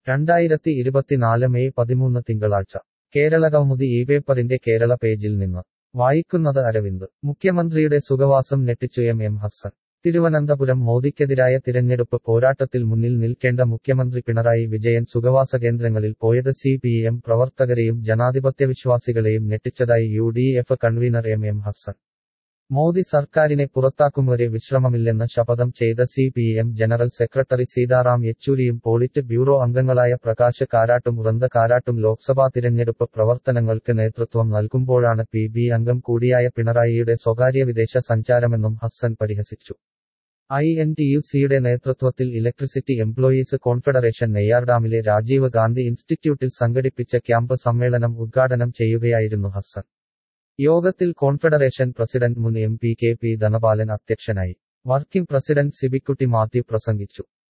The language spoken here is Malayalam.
രണ്ടായിരത്തി ഇരുപത്തിനാല് മെയ് പതിമൂന്ന് തിങ്കളാഴ്ച കേരളകൗമുദി ഈ പേപ്പറിന്റെ കേരള പേജിൽ നിന്ന് വായിക്കുന്നത് അരവിന്ദ് മുഖ്യമന്ത്രിയുടെ സുഖവാസം ഞെട്ടിച്ചു എം എം ഹസ്സൻ തിരുവനന്തപുരം മോദിക്കെതിരായ തിരഞ്ഞെടുപ്പ് പോരാട്ടത്തിൽ മുന്നിൽ നിൽക്കേണ്ട മുഖ്യമന്ത്രി പിണറായി വിജയൻ സുഖവാസ കേന്ദ്രങ്ങളിൽ പോയത് സി പി എം പ്രവർത്തകരെയും ജനാധിപത്യവിശ്വാസികളെയും ഞെട്ടിച്ചതായി U D F convener M M Hassan Modi സർക്കാരിനെ പുറത്താക്കും വരെ വിശ്രമമില്ലെന്ന് ശപഥം ചെയ്ത C P M general secretary Sitaram യെച്ചൂരിയും പോളിറ്റ് ബ്യൂറോ അംഗങ്ങളായ പ്രകാശ് കാരാട്ടും വൃന്ദ കാരാട്ടും ലോക്സഭാ തിരഞ്ഞെടുപ്പ് പ്രവർത്തനങ്ങൾക്ക് നേതൃത്വം നൽകുമ്പോഴാണ് പി ബി അംഗം കൂടിയായ പിണറായിയുടെ സ്വകാര്യ വിദേശ സഞ്ചാരമെന്നും ഹസ്സൻ പരിഹസിച്ചു ഐ എൻ ടി യു സിയുടെ നേതൃത്വത്തിൽ ഇലക്ട്രിസിറ്റി എംപ്ലോയീസ് കോൺഫെഡറേഷൻ നെയ്യാർഡാമിലെ രാജീവ് ഗാന്ധി ഇൻസ്റ്റിറ്റ്യൂട്ടിൽ സംഘടിപ്പിച്ച ക്യാമ്പ് സമ്മേളനം ഉദ്ഘാടനം ചെയ്യുകയായിരുന്നു ഹസ്സൻ യോഗത്തിൽ കോൺഫെഡറേഷൻ പ്രസിഡന്റ് മുൻ M P K P Dhanapalan അധ്യക്ഷനായി വർക്കിംഗ് പ്രസിഡന്റ് സിബിക്കുട്ടി മാത്യു പ്രസംഗിച്ചു